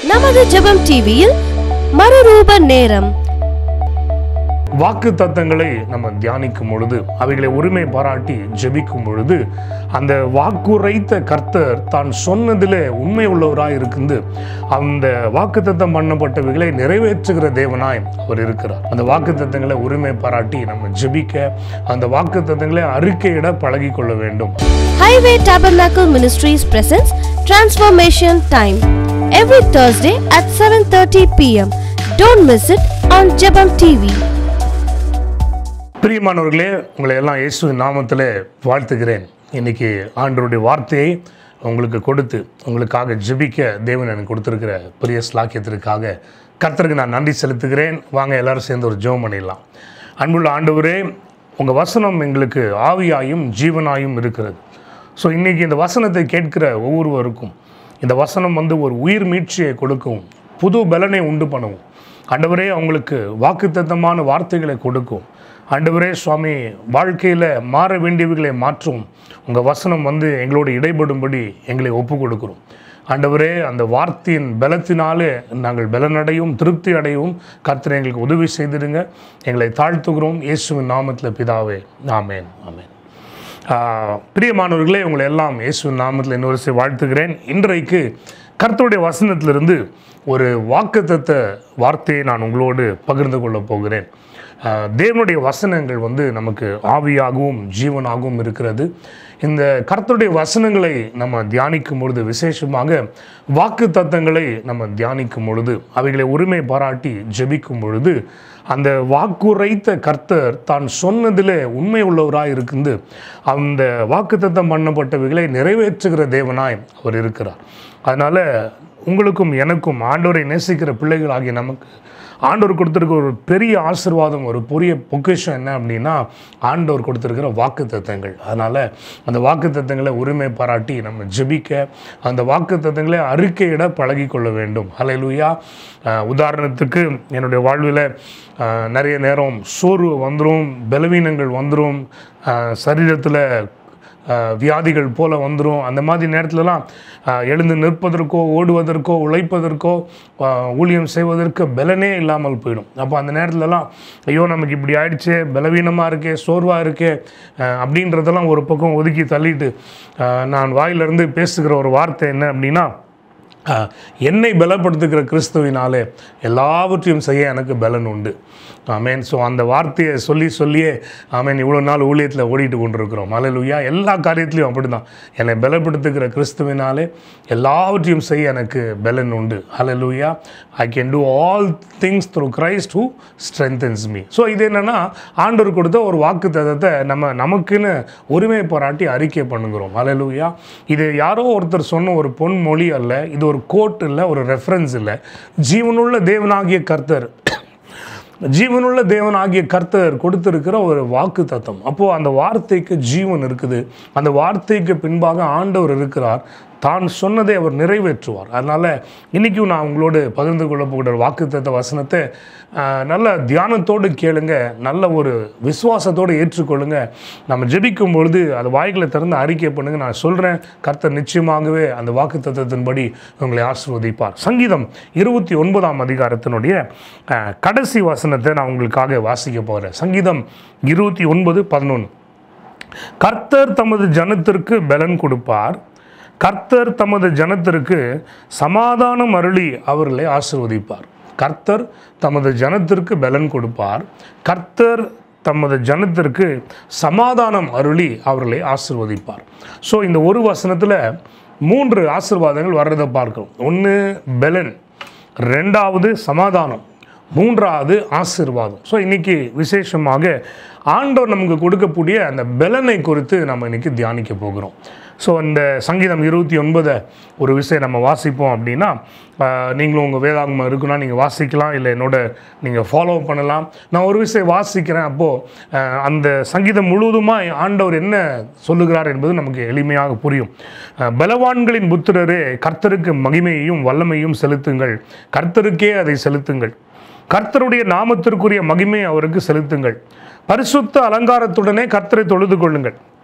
நமது ஜெபம் டிவியில் மறுரூப நேரம் வாக்கு தத்தங்களை நம்ம தியானிக்கும் பொழுது அவைகளை உரிமை பாராட்டி ஜெபிக்கும் பொழுது அந்த வாக்குரைத்த கர்த்தர் தான் சொன்னதிலே உண்மை உள்ளவராய் இருந்து அந்த வாக்கு தத்தம் பண்ணப்பட்டவைகளை நிறைவேற்றுகிற தேவனாய் அவர் இருக்கிறார் அந்த வாக்கு தத்தங்களை உரிமை பாராட்டி நம்ம ஜெபிக்க அந்த வாக்கு தத்தங்களை அறிக்கையிட பழகி கொள்ள வேண்டும் Highway Tabernacle Ministries presents Transformation Time every Thursday at 7:30 p.m. Don't miss it on Jebam TV. பிரியமானவர்களே உங்களை எல்லாம் இயேசுவின் நாமத்திலே வாழ்த்துகிறேன் இன்னைக்கு ஆண்டவருடைய வார்த்தையை உங்களுக்கு கொடுத்து உங்களுக்காக ஜெபிக்க தேவன் எனக்கு கொடுத்துருக்கிற பெரிய ஸ்லாக்கியத்திற்காக கர்த்தருக்கு நான் நன்றி செலுத்துகிறேன் வாங்க எல்லாரும் சேர்ந்து ஒரு ஜெபம் பண்ணிடலாம் அன்புள்ள ஆண்டவரே உங்கள் வசனம் எங்களுக்கு ஆவியாயும் ஜீவனாயும் இருக்கிறது ஸோ இன்றைக்கி இந்த வசனத்தை கேட்கிற ஒவ்வொருவருக்கும் இந்த வசனம் வந்து ஒரு உயிர் மீட்சியை கொடுக்கும் புது பலனை உண்டு பண்ணவும் ஆண்டவரே அவங்களுக்கு வாக்குத்தத்தமான வார்த்தைகளை கொடுக்கும் ஆண்டவரே சுவாமி வாழ்க்கையில் மாற வேண்டியவைகளை மாற்றும் உங்கள் வசனம் வந்து எங்களோடு இடைபடும்படி எங்களை ஒப்பு கொடுக்குறோம் ஆண்டவரே அந்த வார்த்தையின் பலத்தினாலே நாங்கள் பலனடையும் திருப்தி அடையவும் கர்த்தர் எங்களுக்கு உதவி செய்திடுங்க எங்களை தாழ்த்துகிறோம் இயேசுவின் நாமத்தில் பிதாவே ஆமேன் ஆமேன் ஆஹ், பிரியமானவர்களே உங்களை எல்லாம் இயேசுவின் நாமத்தில் இன்னொரு செய்ய வாழ்த்துகிறேன் இன்றைக்கு கர்த்தருடைய வசனத்திலிருந்து ஒரு வாக்குத்தத்த வார்த்தையை நான் உங்களோடு பகிர்ந்து கொள்ளப் போகிறேன் ஆஹ், தேவனுடைய வசனங்கள் வந்து நமக்கு ஆவியாகவும் ஜீவனாகவும் இருக்கிறது இந்த கர்த்தருடைய வசனங்களை நம்ம தியானிக்கும் பொழுது விசேஷமாக வாக்கு தத்தங்களை நம்ம தியானிக்கும் பொழுது அவைகளை உரிமை பாராட்டி ஜெபிக்கும் பொழுது அந்த வாக்குரைத்த கர்த்தர் தான் சொன்னதிலே உண்மை உள்ளவராய் இருந்து அந்த வாக்குத்தத்தம் பண்ணப்பட்டவைகளை நிறைவேற்றுகிற தேவனாய் அவர் இருக்கிறார் அதனால் உங்களுக்கும் எனக்கும் ஆண்டவரை நேசிக்கிற பிள்ளைகளாகிய நமக்கு ஆண்டவர் கொடுத்துருக்க ஒரு பெரிய ஆசீர்வாதம் ஒரு பெரிய பொக்கிஷம் என்ன அப்படின்னா ஆண்டவர் கொடுத்துருக்கிற வாக்கு தத்தங்கள் அதனால் அந்த வாக்கு தத்தங்களை உரிமை பாராட்டி நம்ம ஜெபிக்க அந்த வாக்கு தத்தங்களை அறிக்கையிட பழகி கொள்ள வேண்டும் ஹalleluya அஹ் உதாரணத்துக்கு என்னுடைய வாழ்வில் அஹ், நிறைய நேரம் சோர்வு வந்துடும் பலவீனங்கள் வந்துடும் சரீரத்தில் அஹ், வியாதிகள் போல வந்துடும் அந்த மாதிரி நேரத்துலலாம் அஹ், எழுந்து நிற்பதற்கோ ஓடுவதற்கோ உழைப்பதற்கோ அஹ், ஊழியம் செய்வதற்கு பலனே இல்லாமல் போயிடும் அப்போ அந்த நேரத்துலலாம் ஐயோ நமக்கு இப்படி ஆயிடுச்சே பலவீனமாக இருக்கே சோர்வாக இருக்கே அஹ், அப்படின்றதெல்லாம் ஒரு பக்கம் ஒதுக்கி தள்ளிட்டு அஹ், நான் வாயிலிருந்து பேசுகிற ஒரு வார்த்தை என்ன அப்படின்னா ஆஹ், என்னை பலப்படுத்துகிற கிறிஸ்துவினாலே எல்லாவற்றையும் செய்ய எனக்கு பலன் உண்டு ஆமேன் ஸோ அந்த வார்த்தையை சொல்லி சொல்லியே ஆமேன் இவ்வளோ நாள் ஊழியத்தில் ஓடிட்டு கொண்டிருக்கிறோம் அலையிலுயா எல்லா காரியத்திலையும் அப்படி தான் என்னை பலப்படுத்துகிற கிறிஸ்துவினாலே எல்லாவற்றையும் செய்ய எனக்கு பலன் உண்டு அலையிலுயா I can do all things through Christ who strengthens me so இது என்னென்னா ஆண்டவர் கொடுத்த ஒரு வாக்கு தத்தத்தை நம்ம நமக்குன்னு உரிமை பாராட்டி அறிக்கை பண்ணுகிறோம் அலையிலுயா இது யாரோ ஒருத்தர் சொன்ன ஒரு பொன்மொழி அல்ல இது ஒரு கோட் இல்லை ஒரு ரெஃபரன்ஸ் இல்லை ஜீவனுள்ள தேவனாகிய கர்த்தர் ஜீவனுள்ள தேவனாகிய கர்த்தர் கொடுத்திருக்கிற ஒரு வாக்கு தத்தம் அப்போது அந்த வார்த்தைக்கு ஜீவன் இருக்குது அந்த வார்த்தைக்கு பின்பாக ஆண்டவர் இருக்கிறார் தான் சொன்னதை அவர் நிறைவேற்றுவார் அதனால் இன்றைக்கும் நான் உங்களோடு பகிர்ந்து கொள்ள போகிற வாக்குத்தத்த வசனத்தை ஆஹ், நல்ல தியானத்தோடு கேளுங்க நல்ல ஒரு விசுவாசத்தோடு ஏற்றுக்கொள்ளுங்க நம்ம ஜெபிக்கும் பொழுது அது வாய்களை திறந்து அறிக்கை பண்ணுங்க நான் சொல்கிறேன் கர்த்தர் நிச்சயமாகவே அந்த வாக்கு தத்துவத்தின்படி உங்களை ஆசிர்வதிப்பார் சங்கீதம் இருபத்தி ஒன்பதாம் அதிகாரத்தினுடைய ஆஹ், கடைசி வசனத்தை நான் உங்களுக்காக வாசிக்க போகிறேன் சங்கீதம் இருபத்தி ஒன்பது பதினொன்று கர்த்தர் தமது ஜனத்திற்கு பலன் கொடுப்பார் கர்த்தர் தமது ஜனத்திற்கு சமாதானம் அருளி அவர்களை ஆசிர்வதிப்பார் கர்த்தர் தமது ஜனத்திற்கு பலன் கொடுப்பார் கர்த்தர் தமது ஜனத்திற்கு சமாதானம் அருளி அவர்களை ஆசிர்வதிப்பார் ஸோ இந்த ஒரு வசனத்தில் மூன்று ஆசீர்வாதங்கள் வர்றதை பார்க்கிறோம் ஒன்று பலன் ரெண்டாவது சமாதானம் மூன்றாவது ஆசீர்வாதம் ஸோ இன்னைக்கு விசேஷமாக ஆண்டவர் நமக்கு கொடுக்கக்கூடிய அந்த பலனை குறித்து நம்ம இன்னைக்கு தியானிக்க போகிறோம் ஸோ இந்த சங்கீதம் இருபத்தி ஒன்பதை ஒரு விஷயம் நம்ம வாசிப்போம் அப்படின்னா ஆஹ், நீங்களும் உங்கள் வேதாகமம் இருக்குன்னா நீங்கள் வாசிக்கலாம் இல்லை என்னோட நீங்கள் ஃபாலோ பண்ணலாம் நான் ஒரு விஷயம் வாசிக்கிறேன் அப்போது அந்த சங்கீதம் முழுவதுமாய் ஆண்டவர் என்ன சொல்லுகிறார் என்பது நமக்கு எளிமையாக புரியும் ஆஹ், பலவான்களின் புத்திரரே கர்த்தருக்கு மகிமையையும் வல்லமையும் செலுத்துங்கள் கர்த்தருக்கே அதை செலுத்துங்கள் கர்த்தருடைய நாமத்திற்குரிய மகிமை அவருக்கு செலுத்துங்கள் பரிசுத்த அலங்காரத்துடனே கர்த்தரை தொழுது கொள்ளுங்கள்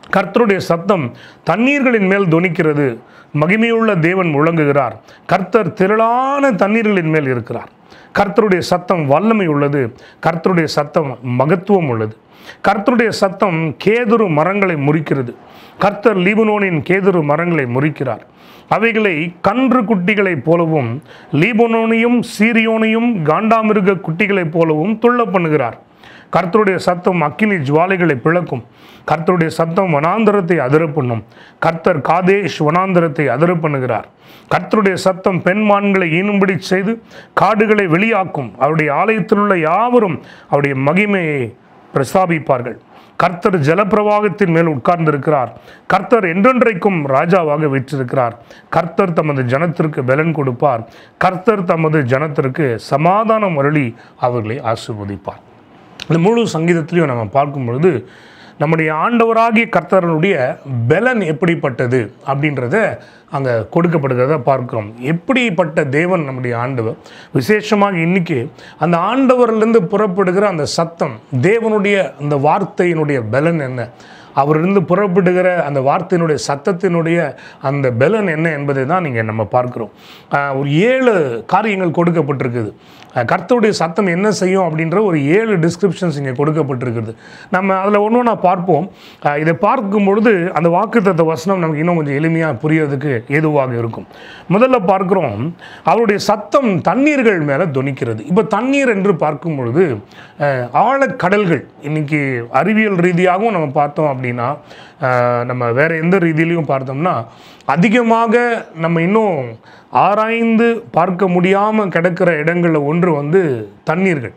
கர்த்தருடைய சத்தம் தண்ணீர்களின் மேல் தொனிக்கிறது மகிமையுள்ள தேவன் முழங்குகிறார் கர்த்தர் திரளான தண்ணீர்களின் மேல் இருக்கிறார் கர்த்தருடைய சத்தம் வல்லமை உள்ளது கர்த்தருடைய சத்தம் மகத்துவம் உள்ளது கர்த்தருடைய சத்தம் கேதுரு மரங்களை முறிக்கிறது கர்த்தர் லீபனோனின் கேதுரு மரங்களை முறிக்கிறார் அவைகளை கன்று குட்டிகளைப் போலவும் லீபனோனையும் சீரியோனையும் காண்டாமிருக குட்டிகளைப் போலவும் துள்ள பண்ணுகிறார் கர்த்தருடைய சத்தம் அக்கினி ஜுவாலைகளை பிளக்கும் கர்த்தருடைய சத்தம் வனாந்தரத்தை அதிர பண்ணும் கர்த்தர் காதேஷ் வனாந்தரத்தை அதிர பண்ணுகிறார் கர்த்தருடைய சத்தம் பெண்மான்களை ஈனும்படி செய்து காடுகளை வெளியாக்கும் அவருடைய ஆலயத்தில் உள்ள யாவரும் அவருடைய மகிமையை பிரஸ்தாபிப்பார்கள் கர்த்தர் ஜலப்பிரவாகத்தின் மேல் உட்கார்ந்திருக்கிறார் கர்த்தர் என்றென்றைக்கும் ராஜாவாக வீற்றிருக்கிறார் கர்த்தர் தமது ஜனத்திற்கு பலன் கொடுப்பார் கர்த்தர் தமது ஜனத்திற்கு சமாதானம் அருளி அவர்களை ஆசிர்வதிப்பார் இந்த முழு சங்கீதத்திலையும் நம்ம பார்க்கும் பொழுது நம்முடைய ஆண்டவராகிய கர்த்தரனுடைய பலன் எப்படிப்பட்டது அப்படின்றத அங்கே கொடுக்கப்படுகிறத பார்க்கிறோம் எப்படிப்பட்ட தேவன் நம்முடைய ஆண்டவர் விசேஷமாக இன்னைக்கு அந்த ஆண்டவரிலிருந்து புறப்படுகிற அந்த சத்தம் தேவனுடைய அந்த வார்த்தையினுடைய பலன் என்ன அவரிருந்து புறப்படுகிற அந்த வார்த்தையினுடைய சத்தத்தினுடைய அந்த பலன் என்ன என்பதை தான் நீங்கள் நம்ம பார்க்குறோம் ஆஹ் ஒரு ஏழு காரியங்கள் கொடுக்கப்பட்டிருக்குது ஆஹ் கர்த்தருடைய சத்தம் என்ன செய்யும் அப்படின்ற ஒரு ஏழு டிஸ்கிரிப்ஷன்ஸ் இங்கே கொடுக்கப்பட்டிருக்குது நம்ம அதில் ஒன்று ஒன்றா பார்ப்போம் ஆஹ் இதை பார்க்கும் பொழுது அந்த வாக்குத்தத்த வசனம் நமக்கு இன்னும் கொஞ்சம் எளிமையாக புரியறதுக்கு ஏதுவாக இருக்கும் முதல்ல பார்க்குறோம் அவருடைய சத்தம் தண்ணீர்கள் மேலே தொனிக்கிறது இப்போ தண்ணீர் என்று பார்க்கும் பொழுது ஆஹ் ஆழக்கடல்கள் இன்னைக்கு அறிவியல் ரீதியாகவும் நம்ம பார்த்தோம் அப்படின்னா ஆஹ் நம்ம வேற எந்த ரீதியிலையும் பார்த்தோம்னா அதிகமாக நம்ம இன்னும் ஆராய்ந்து பார்க்க முடியாமல் கிடக்கிற இடங்களில் ஒன்று வந்து தண்ணீர்கள்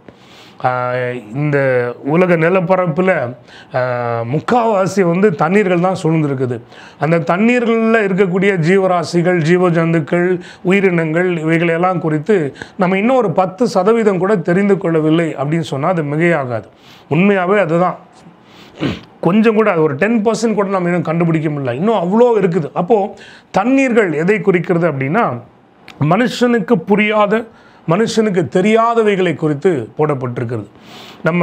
ஆஹ் இந்த உலக நிலப்பரப்பில் ஆஹ் முக்காவாசி வந்து தண்ணீர்கள் தான் சூழ்ந்திருக்குது அந்த தண்ணீர்களில் இருக்கக்கூடிய ஜீவராசிகள் ஜீவஜந்துக்கள் உயிரினங்கள் இவைகளெல்லாம் குறித்து நம்ம இன்னும் ஒரு பத்து சதவீதம் கூட தெரிந்து கொள்ளவில்லை அப்படின்னு சொன்னால் அது மிகையாகாது உண்மையாகவே அதுதான் கொஞ்சம் கூட அது ஒரு டென் பர்சன்ட் கூட நம்ம இன்னும் கண்டுபிடிக்க முடியல இன்னும் அவ்வளோ இருக்குது அப்போது தண்ணீர்கள் எதை குறிக்கிறது அப்படின்னா மனுஷனுக்கு புரியாத மனுஷனுக்கு தெரியாதவைகளை குறித்து போடப்பட்டிருக்கிறது நம்ம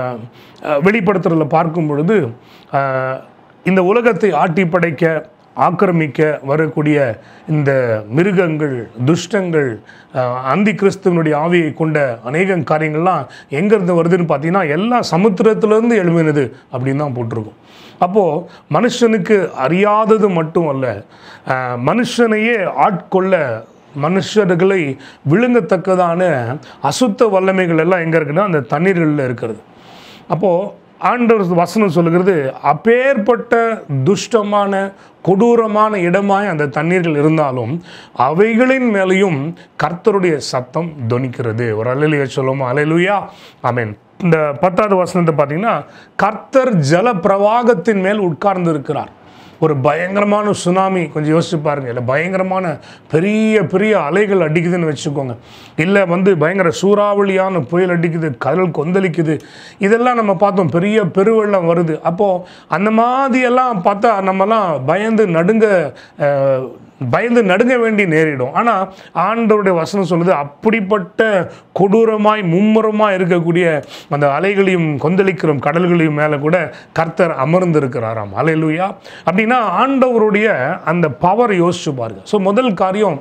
அஹ், வெளிப்படுத்துறதுல பார்க்கும் பொழுது அஹ், இந்த உலகத்தை ஆட்டி படைக்க ஆக்கிரமிக்க வரக்கூடிய இந்த மிருகங்கள் துஷ்டங்கள் அஹ், அந்தி கிறிஸ்துவனுடைய ஆவியை கொண்ட அநேக காரியங்கள்லாம் எங்கேருந்து வருதுன்னு பார்த்தீங்கன்னா எல்லாம் சமுத்திரத்திலேருந்து எழுமினது அப்படின்னு தான் போட்டிருக்கும் அப்போது மனுஷனுக்கு அறியாதது மட்டும் அல்ல அஹ், மனுஷனையே ஆட்கொள்ள மனுஷர்களை விழுங்கத்தக்கதான அசுத்த வல்லமைகள் எல்லாம் எங்கே இருக்குன்னா அந்த தண்ணீர்களில் இருக்கிறது அப்போது ஆண்டவர் வசனம் சொல்லுகிறது அப்பேற்பட்ட துஷ்டமான கொடூரமான இடமாய் அந்த தண்ணீர்கள் இருந்தாலும் அவைகளின் மேலேயும் கர்த்தருடைய சத்தம் தொனிக்கிறது ஒரு அலையிலேயே சொல்லுவோமா அலையிலுயா ஆமென் இந்த பத்தாவது வசனத்தை பார்த்தீங்கன்னா கர்த்தர் ஜல பிரவாகத்தின் மேல் உட்கார்ந்து இருக்கிறார் ஒரு பயங்கரமான சுனாமி கொஞ்சம் யோசிச்சு பாருங்க இல்லை பயங்கரமான பெரிய பெரிய அலைகள் அடிக்குதுன்னு வச்சுக்கோங்க இல்லை வந்து பயங்கர சூறாவளியான புயல் அடிக்குது கடல் கொந்தளிக்குது இதெல்லாம் நம்ம பார்த்தோம் பெரிய பெருவெள்ளம் வருது அப்போது அந்த மாதிரியெல்லாம் பார்த்தா நம்மலாம் பயந்து நடுங்க அஹ், பயந்து நடுங்க வேண்டி நேரிடும் ஆனால் ஆண்டவருடைய வசனம் சொல்லுது அப்படிப்பட்ட கொடூரமாய் மும்முரமாக இருக்கக்கூடிய அந்த அலைகளையும் கொந்தளிக்கிற கடல்களையும் மேலே கூட கர்த்தர் அமர்ந்திருக்கிறாராம் அலையிலுயா அப்படின்னா ஆண்டவருடைய அந்த பவர் யோசிச்சு பாருங்க ஸோ முதல் காரியம்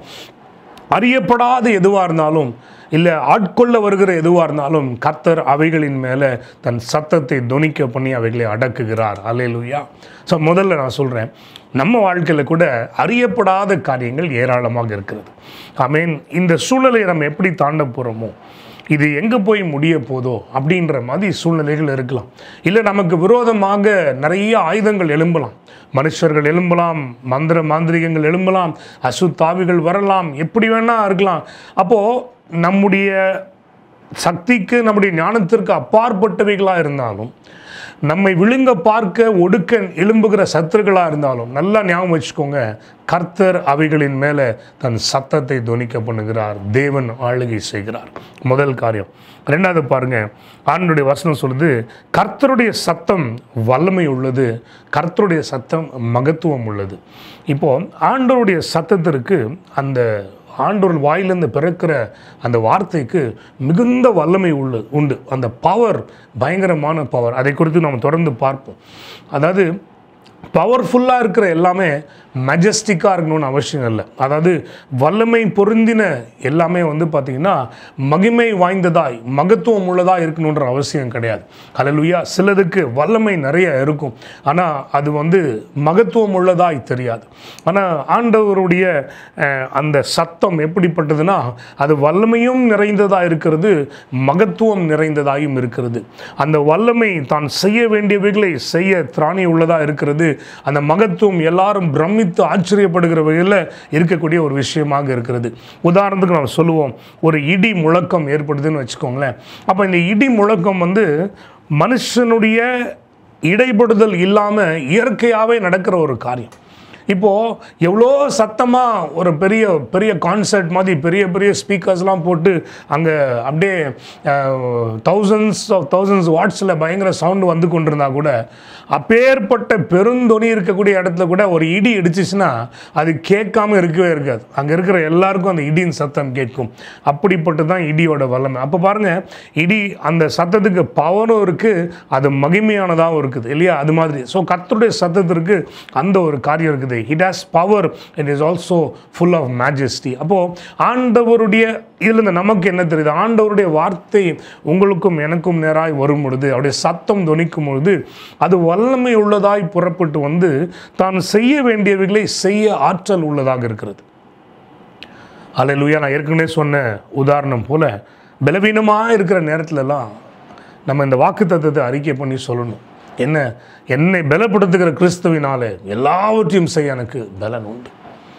அறியப்படாத எதுவாக இருந்தாலும் இல்லை ஆட்கொள்ள வருகிற எதுவாக இருந்தாலும் கர்த்தர் அவைகளின் மேலே தன் சத்தத்தை தொனிக்க பண்ணி அவைகளை அடக்குகிறார் அலையலுயா ஸோ முதல்ல நான் சொல்கிறேன் நம்ம வாழ்க்கையில் கூட அறியப்படாத காரியங்கள் ஏராளமாக இருக்கிறது ஐ மீன் இந்த சூழலை நம்ம எப்படி தாண்ட போகிறோமோ இது எங்கே போய் முடிய போதோ அப்படின்ற மாதிரி சூழ்நிலைகள் இருக்கலாம் இல்லை நமக்கு விரோதமாக நிறைய ஆயுதங்கள் எழும்பலாம் மனுஷர்கள் எழும்பலாம் மந்திர மாந்திரிகங்கள் எழும்பலாம் அசுத்தாவிகள் வரலாம் எப்படி வேணா இருக்கலாம் அப்போது நம்முடைய சக்திக்கு நம்முடைய ஞானத்திற்கு அப்பாற்பட்டவைகளாக இருந்தாலும் நம்மை விழுங்க பார்க்க ஒடுக்க எழும்புகிற சத்துருக்களாக இருந்தாலும் நல்லா ஞாபகம் வச்சுக்கோங்க கர்த்தர் அவைகளின் மேலே தன் சத்தத்தை துணிக்க பண்ணுகிறார் தேவன் ஆளுகை செய்கிறார் முதல் காரியம் ரெண்டாவது பாருங்க ஆண்டுடைய வசனம் சொல்லுது கர்த்தருடைய சத்தம் வல்லமை உள்ளது கர்த்தருடைய சத்தம் மகத்துவம் உள்ளது இப்போ ஆண்டவருடைய சத்தத்திற்கு அந்த ஆண்டவர் வாயிலிருந்து பிறக்கிற அந்த வார்த்தைக்கு மிகுந்த வல்லமை உள்ள உண்டு அந்த பவர் பயங்கரமான பவர் அதை குறித்து நாம் தொடர்ந்து பார்ப்போம் அதாவது பவர்ஃபுல்லாக இருக்கிற எல்லாமே மெஜஸ்டிக்காக இருக்கணும்னு அவசியம் இல்லை அதாவது வல்லமை பொருந்தின எல்லாமே வந்து பார்த்திங்கன்னா மகிமை வாய்ந்ததாய் மகத்துவம் உள்ளதாக இருக்கணுன்ற அவசியம் கிடையாது ஹalleluya சிலதுக்கு வல்லமை நிறைய இருக்கும் ஆனால் அது வந்து மகத்துவம் உள்ளதாய் தெரியாது ஆனால் ஆண்டவருடைய அஹ், அந்த சத்தம் எப்படிப்பட்டதுன்னா அது வல்லமையும் நிறைந்ததாக இருக்கிறது மகத்துவம் நிறைந்ததாயும் இருக்கிறது அந்த வல்லமை தான் செய்ய வேண்டியவைகளை செய்ய திராணி உள்ளதாக இருக்கிறது அந்த மகத்துவம் எல்லாரும் பிரமித்து ஆச்சரியப்படுகிற வகையில் இருக்கக்கூடிய ஒரு விஷயமாக இருக்கிறது உதாரணத்துக்கு நம்ம சொல்லுவோம் ஒரு இடி முழக்கம் ஏற்படுதுன்னு வச்சுக்கோங்களேன் அப்போ இந்த இடி முழக்கம் வந்து மனுஷனுடைய இடைப்படுதல் இல்லாமல் இயற்கையாகவே நடக்கிற ஒரு காரியம் இப்போது எவ்வளோ சத்தமாக ஒரு பெரிய பெரிய கான்சர்ட் மாதிரி பெரிய பெரிய ஸ்பீக்கர்ஸ்லாம் போட்டு அங்கே அப்படியே தௌசண்ட்ஸ் ஆஃப் தௌசண்ட்ஸ் வாட்ஸில் பயங்கர சவுண்டு வந்து கொண்டிருந்தா கூட அப்பேற்பட்ட பெருந்தொனி இருக்கக்கூடிய இடத்துல கூட ஒரு இடி இடிச்சிச்சுன்னா அது கேட்காம இருக்கவே இருக்காது அங்கே இருக்கிற எல்லாருக்கும் அந்த இடியின் சத்தம் கேட்கும் அப்படிப்பட்டு தான் இடியோட வல்லமை அப்போ பாருங்கள் இடி அந்த சத்தத்துக்கு பவரும் இருக்குது அது மகிமையானதாகவும் இருக்குது இல்லையா அது மாதிரி ஸோ கர்த்தருடைய சத்தத்திற்கு அந்த ஒரு காரியம் இருக்குது it has power it is also full of majesty அப்போது ஆண்டவருடைய இதில் இந்த நமக்கு என்ன தெரியுது ஆண்டவருடைய வார்த்தை உங்களுக்கும் எனக்கும் நேராய் வரும் பொழுது அவருடைய சத்தம் துணிக்கும் பொழுது அது வல்லமை உள்ளதாய் புறப்பட்டு வந்து தான் செய்ய வேண்டியவைகளை செய்ய ஆற்றல் உள்ளதாக இருக்கிறது அல்லேலூயா நான் ஏற்கனவே சொன்ன உதாரணம் போல பலவீனமாக இருக்கிற நேரத்துலலாம் நம்ம இந்த வாக்கு தத்துவத்தை அறிக்கை பண்ணி சொல்லணும் என்ன என்னை பலப்படுத்துகிற கிறிஸ்துவினாலே எல்லாவற்றையும் செய்ய எனக்கு பலன் உண்டு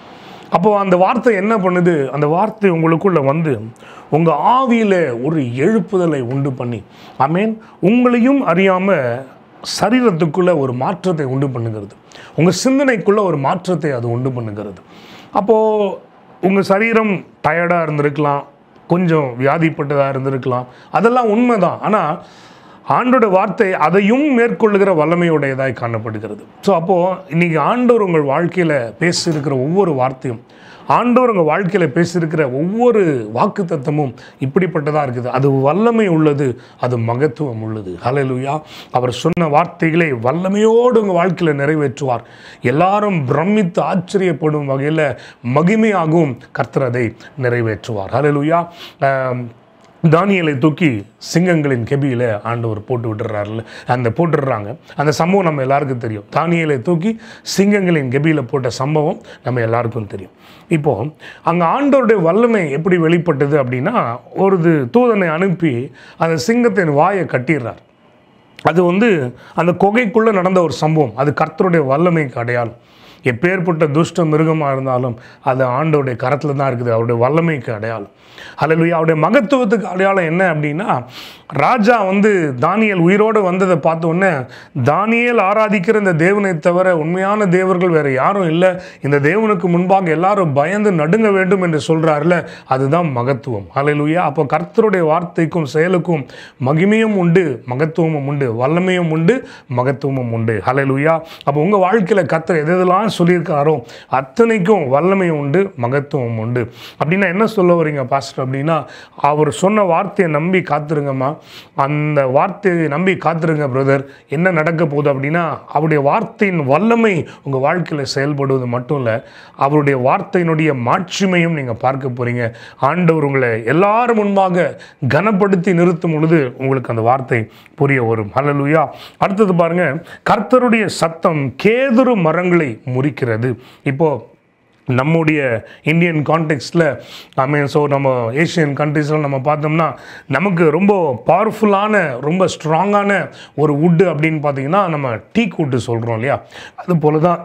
அப்போ அந்த வார்த்தை என்ன பண்ணுது அந்த வார்த்தை உங்களுக்குள்ள வந்து உங்கள் ஆவியில் ஒரு எழுப்புதலை உண்டு பண்ணி ஐ மீன் உங்களையும் அறியாமல் சரீரத்துக்குள்ள ஒரு மாற்றத்தை உண்டு பண்ணுகிறது உங்கள் சிந்தனைக்குள்ள ஒரு மாற்றத்தை அது உண்டு பண்ணுகிறது அப்போது உங்கள் சரீரம் டயர்டாக இருந்திருக்கலாம் கொஞ்சம் வியாதிப்பட்டதாக இருந்திருக்கலாம் அதெல்லாம் உண்மைதான் ஆனால் ஆண்டோட வார்த்தை அதையும் மேற்கொள்ளுகிற வல்லமையுடையதாய் காணப்படுகிறது ஸோ அப்போது இன்றைக்கி ஆண்டவர் உங்கள் வாழ்க்கையில் பேசியிருக்கிற ஒவ்வொரு வார்த்தையும் ஆண்டவர் உங்கள் வாழ்க்கையில் பேசியிருக்கிற ஒவ்வொரு வாக்கு தத்தமும் இப்படிப்பட்டதாக இருக்குது அது வல்லமை உள்ளது அது மகத்துவம் உள்ளது ஹalleluya அவர் சொன்ன வார்த்தைகளை வல்லமையோடு உங்கள் வாழ்க்கையில் நிறைவேற்றுவார் எல்லாரும் பிரமித்து ஆச்சரியப்படும் வகையில் மகிமையாகவும் கர்த்தர் அதை நிறைவேற்றுவார் ஹalleluya ஆம், தானியலை தூக்கி சிங்கங்களின் கெபியில் ஆண்டவர் போட்டு விட்டுறாருல அந்த போட்டுடுறாங்க அந்த சம்பவம் நம்ம எல்லாருக்கும் தெரியும் தானியலை தூக்கி சிங்கங்களின் கெபியில் போட்ட சம்பவம் நம்ம எல்லாருக்கும் தெரியும் இப்போது அங்கே ஆண்டவருடைய வல்லமை எப்படி வெளிப்பட்டது அப்படின்னா ஒரு இது தூதனை அனுப்பி அந்த சிங்கத்தின் வாயை கட்டிடுறார் அது வந்து அந்த குகைக்குள்ளே நடந்த ஒரு சம்பவம் அது கர்த்தருடைய வல்லமைக்கு அடையாளம் எப்பேற்பட்ட துஷ்ட மிருகமாக இருந்தாலும் அது ஆண்டோடைய கரத்தில் தான் இருக்குது அவருடைய வல்லமைக்கு அடையாளம் அல்லது அவருடைய மகத்துவத்துக்கு அடையாளம் என்ன அப்படின்னா ராஜா வந்து தானியல் உயிரோடு வந்ததை பார்த்த உடனே தானியல் ஆராதிக்கிற இந்த தேவனை தவிர உண்மையான தேவர்கள் வேறு யாரும் இல்லை இந்த தேவனுக்கு முன்பாக எல்லாரும் பயந்து நடுங்க வேண்டும் என்று சொல்கிறார்ல அதுதான் மகத்துவம் ஹalleluya அப்போ கர்த்தருடைய வார்த்தைக்கும் செயலுக்கும் மகிமையும் உண்டு மகத்துவமும் உண்டு வல்லமையும் உண்டு மகத்துவமும் உண்டு ஹalleluya அப்போ உங்கள் வாழ்க்கையில் கர்த்தர் எது எதெல்லாம் சொல்லியிருக்காரோ அத்தனைக்கும் வல்லமையும் உண்டு மகத்துவம் உண்டு அப்படின்னா என்ன சொல்ல வரீங்க பாஸ்டர் அப்படின்னா அவர் சொன்ன வார்த்தையை நம்பி காத்துருங்கம்மா அந்த வார்த்தையை நம்பி காத்துருங்க பிரதர் என்ன நடக்க போகுது அப்படின்னா அவருடைய வார்த்தையின் வல்லமை உங்கள் வாழ்க்கையில் செயல்படுவது மட்டும் இல்லை அவருடைய வார்த்தையினுடைய மாட்சிமையும் நீங்கள் பார்க்க போகிறீங்க ஆண்டவர் உங்களை எல்லாரும் முன்பாக கனப்படுத்தி நிறுத்தும் பொழுது உங்களுக்கு அந்த வார்த்தை புரிய வரும் ஹalleluya அடுத்தது பாருங்க கர்த்தருடைய சத்தம் கேதுரு மரங்களை முறிக்கிறது இப்போ நம்முடைய இந்தியன் கான்டெக்ஸ்டில் ஐ மீன் ஸோ நம்ம ஏஷியன் கண்ட்ரீஸில் நம்ம பார்த்தோம்னா நமக்கு ரொம்ப பவர்ஃபுல்லான ரொம்ப ஸ்ட்ராங்கான ஒரு வுட்டு அப்படின்னு பார்த்தீங்கன்னா நம்ம டீக் வுட்டு சொல்கிறோம் இல்லையா அது போல தான்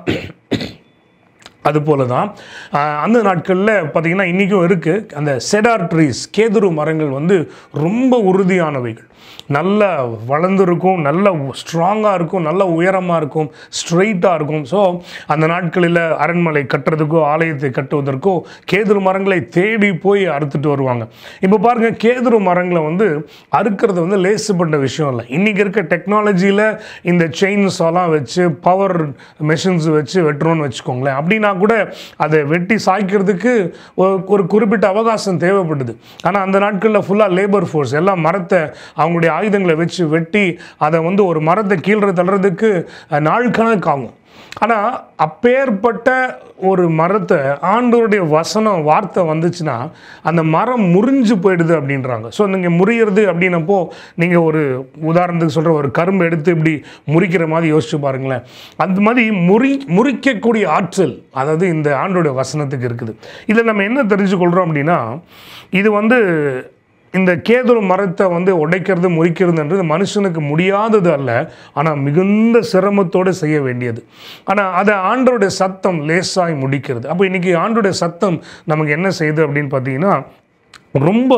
அது போல தான் ஆஹ், அந்த நாட்களில் பார்த்தீங்கன்னா இன்றைக்கும் இருக்குது அந்த செடார் ட்ரீஸ் கேதுரு மரங்கள் வந்து ரொம்ப உறுதியானவைகள் நல்ல வளர்ந்துருக்கும் நல்ல ஸ்ட்ராங்காக இருக்கும் நல்ல உயரமாக இருக்கும் ஸ்ட்ரெயிட்டாக இருக்கும் ஸோ அந்த நாட்களில் அரண்மனை கட்டுறதுக்கோ ஆலயத்தை கட்டுவதற்கோ கேதுரு மரங்களை தேடி போய் அறுத்துட்டு வருவாங்க இப்போ பாருங்கள் கேதுரு மரங்களை வந்து அறுக்கிறது வந்து லேசுப்பட்ட விஷயம் இல்லை இன்றைக்கி இருக்க டெக்னாலஜியில் இந்த செயின்ஸ் எல்லாம் வச்சு பவர் மெஷின்ஸ் வச்சு வெட்டுறோம்னு வச்சுக்கோங்களேன் அப்படின்னா கூட அதை வெட்டி சாய்க்கிறதுக்கு ஒரு ஒரு குறிப்பிட்ட அவகாசம் தேவைப்படுது ஆனால் அந்த நாட்களில் ஃபுல்லாக லேபர் ஃபோர்ஸ் எல்லாம் மரத்தை அவங்களுடைய ஆயுதங்களை வச்சு வெட்டி அதை வந்து ஒரு மரத்தை கீழே தள்ளுறதுக்கு அஹ், நாள் கணக்கு ஆகும் ஆனால் அப்பேற்பட்ட ஒரு மரத்தை ஆண்டவருடைய வசனம் வார்த்தை வந்துச்சுன்னா அந்த மரம் முறிஞ்சு போயிடுது அப்படின்றாங்க ஸோ நீங்கள் முறியறது அப்படின்னப்போ நீங்கள் ஒரு உதாரணத்துக்கு சொல்கிற ஒரு கரும்பு எடுத்து இப்படி முறிக்கிற மாதிரி யோசிச்சு பாருங்களேன் அந்த மாதிரி முறி முறிக்கக்கூடிய ஆற்றல் அதாவது இந்த ஆண்டோடைய வசனத்துக்கு இருக்குது இதில் நம்ம என்ன தெரிஞ்சுக்கொள்கிறோம் அப்படின்னா இது வந்து இந்த கேதுரு மரத்தை வந்து உடைக்கிறது முறிக்கிறதுன்றது மனுஷனுக்கு முடியாதது அல்ல ஆனால் மிகுந்த சிரமத்தோடு செய்ய வேண்டியது ஆனால் அதை ஆண்டோடைய சத்தம் லேசாய் முடிக்கிறது அப்போ இன்றைக்கி ஆண்டோடைய சத்தம் நமக்கு என்ன செய்யுது அப்படின்னு பார்த்தீங்கன்னா ரொம்ப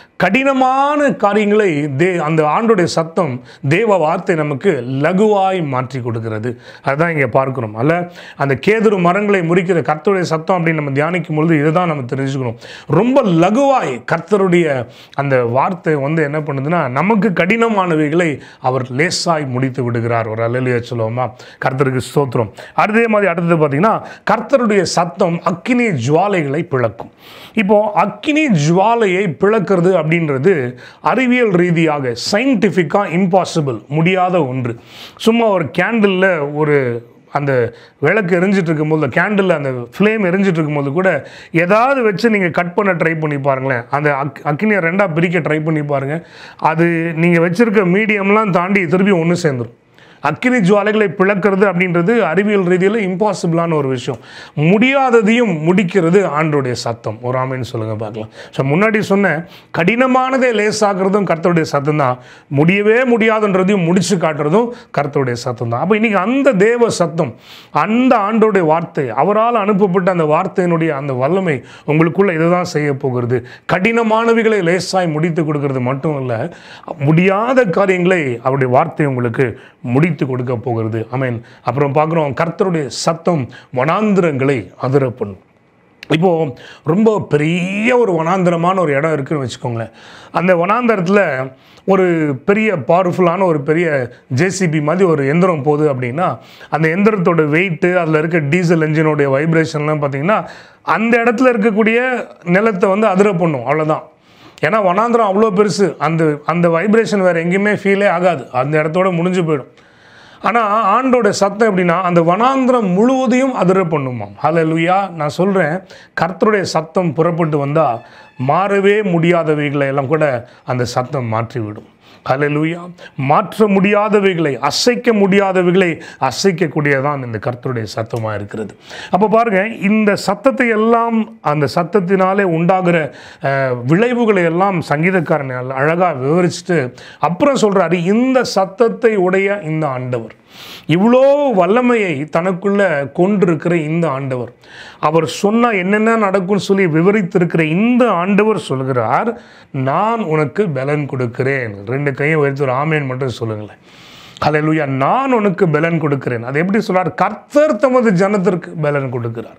கடினமான காரியங்களை தே அந்த ஆண்டுடைய சத்தம் தேவ வார்த்தை நமக்கு லகுவாய் மாற்றி கொடுக்கிறது அதுதான் இங்கே பார்க்கிறோம் அல்ல அந்த கேதுரு மரங்களை முறிக்கிற கர்த்தருடைய சத்தம் அப்படின்னு நம்ம தியானிக்கும் பொழுது இதுதான் நம்ம தெரிஞ்சுக்கணும் ரொம்ப லகுவாய் கர்த்தருடைய அந்த வார்த்தை வந்து என்ன பண்ணுதுன்னா நமக்கு கடினமானவைகளை அவர் லேசாய் முடித்து விடுகிறார் ஒரு அலையிலேயே சொல்லுவோமா கர்த்தருக்கு ஸ்தோத்திரம் அதே மாதிரி அடுத்தது பார்த்தீங்கன்னா கர்த்தருடைய சத்தம் அக்கினி ஜுவாலைகளை பிளக்கும் இப்போ அக்கினி ஜுவாலையை பிளக்கிறது அப்படின்றது அறிவியல் ரீதியாக சயின்டிஃபிக்காக இம்பாசிபிள் முடியாத ஒன்று சும்மா ஒரு கேண்டிலில் ஒரு அந்த விளக்கு எரிஞ்சிட்டு இருக்கும்போது கேண்டில் அந்த ஃப்ளேம் எரிஞ்சிட்டு இருக்கும்போது கூட ஏதாவது வச்சு நீங்கள் கட் பண்ண ட்ரை பண்ணி பாருங்களேன் அந்த அக் அக்கினியை ரெண்டாக பிரிக்க ட்ரை பண்ணி பாருங்கள் அது நீங்கள் வச்சுருக்க மீடியம்லாம் தாண்டி திருப்பி ஒன்று சேர்ந்துடும் அக்கினி ஜுவாலைகளை பிளக்கிறது அப்படின்றது அறிவியல் ரீதியில் இம்பாசிபிளான ஒரு விஷயம் முடியாததையும் முடிக்கிறது ஆண்டோடைய சத்தம் ஒரு ஆமைன்னு சொல்லுங்கள் பார்க்கலாம் ஸோ முன்னாடி சொன்னேன் கடினமானதை லேசாகிறதும் கர்த்தருடைய சத்தம் தான் முடியவே முடியாதுன்றதையும் முடிச்சு காட்டுறதும் கர்த்தருடைய சத்தம் தான் அப்போ இன்றைக்கி அந்த தேவ சத்தம் அந்த ஆண்டோடைய வார்த்தை அவரால் அனுப்பப்பட்ட அந்த வார்த்தையினுடைய அந்த வல்லமை உங்களுக்குள்ள இதுதான் செய்ய போகிறது கடினமானவைகளை லேசாய் முடித்து கொடுக்கறது மட்டும் இல்லை முடியாத காரியங்களை அவருடைய வார்த்தை உங்களுக்கு முடித்து கொடுக்க போகிறது அமேன் அப்புறம் பார்க்குறோம் கர்த்தருடைய சத்தம் வனாந்திரங்களை அதிர பண்ணும் இப்போது ரொம்ப பெரிய ஒரு வனாந்திரமான ஒரு இடம் இருக்குன்னு வச்சுக்கோங்களேன் அந்த வனாந்தரத்தில் ஒரு பெரிய பவர்ஃபுல்லான ஒரு பெரிய ஜேசிபி மாதிரி ஒரு எந்திரம் போகுது அப்படின்னா அந்த எந்திரத்தோட வெயிட்டு அதில் இருக்க டீசல் என்ஜினோடைய வைப்ரேஷன்லாம் பார்த்தீங்கன்னா அந்த இடத்துல இருக்கக்கூடிய நிலத்தை வந்து அதிர பண்ணும் அவ்வளோதான் ஏன்னா வனாந்திரம் அவ்வளோ பெருசு அந்த அந்த வைப்ரேஷன் வேறு எங்கேயுமே ஃபீலே ஆகாது அந்த இடத்தோட முடிஞ்சு போயிடும் ஆனால் ஆண்டோட சத்தம் எப்படின்னா அந்த வனாந்திரம் முழுவதையும் அதிர பண்ணுமாம் ஹalleluya நான் சொல்கிறேன் கர்த்தருடைய சத்தம் புறப்பட்டு வந்தால் மாறவே முடியாதவைகளை எல்லாம் கூட அந்த சத்தம் மாற்றிவிடும் ஹalleluya மாற்ற முடியாதவைகளை அசைக்க முடியாதவைகளை அசைக்கக்கூடியதான் இந்த கர்த்தருடைய சத்தமாக இருக்கிறது அப்போ பாருங்க இந்த சத்தத்தை எல்லாம் அந்த சத்தத்தினாலே உண்டாகிற அஹ், விளைவுகளை எல்லாம் சங்கீதக்காரன் அழகாக விவரிச்சுட்டு அப்புறம் சொல்றாரு இந்த சத்தத்தை உடைய இந்த ஆண்டவர் இவ்வளோ வல்லமையை தனக்குள்ள கொண்டிருக்கிற இந்த ஆண்டவர் அவர் சொன்னா என்னென்ன நடக்கும்னு சொல்லி விவரித்திருக்கிற இந்த ஆண்டவர் சொல்கிறார் நான் உனக்கு பலன் கொடுக்கிறேன் ரெண்டு கையும் வைத்து ஒரு ஆமேன் மட்டும் சொல்லுங்களேன் ஹalleluya நான் உனக்கு பலன் கொடுக்கிறேன் அது எப்படி சொல்றார் கர்த்தர் தமது ஜனத்திற்கு பலன் கொடுக்கிறார்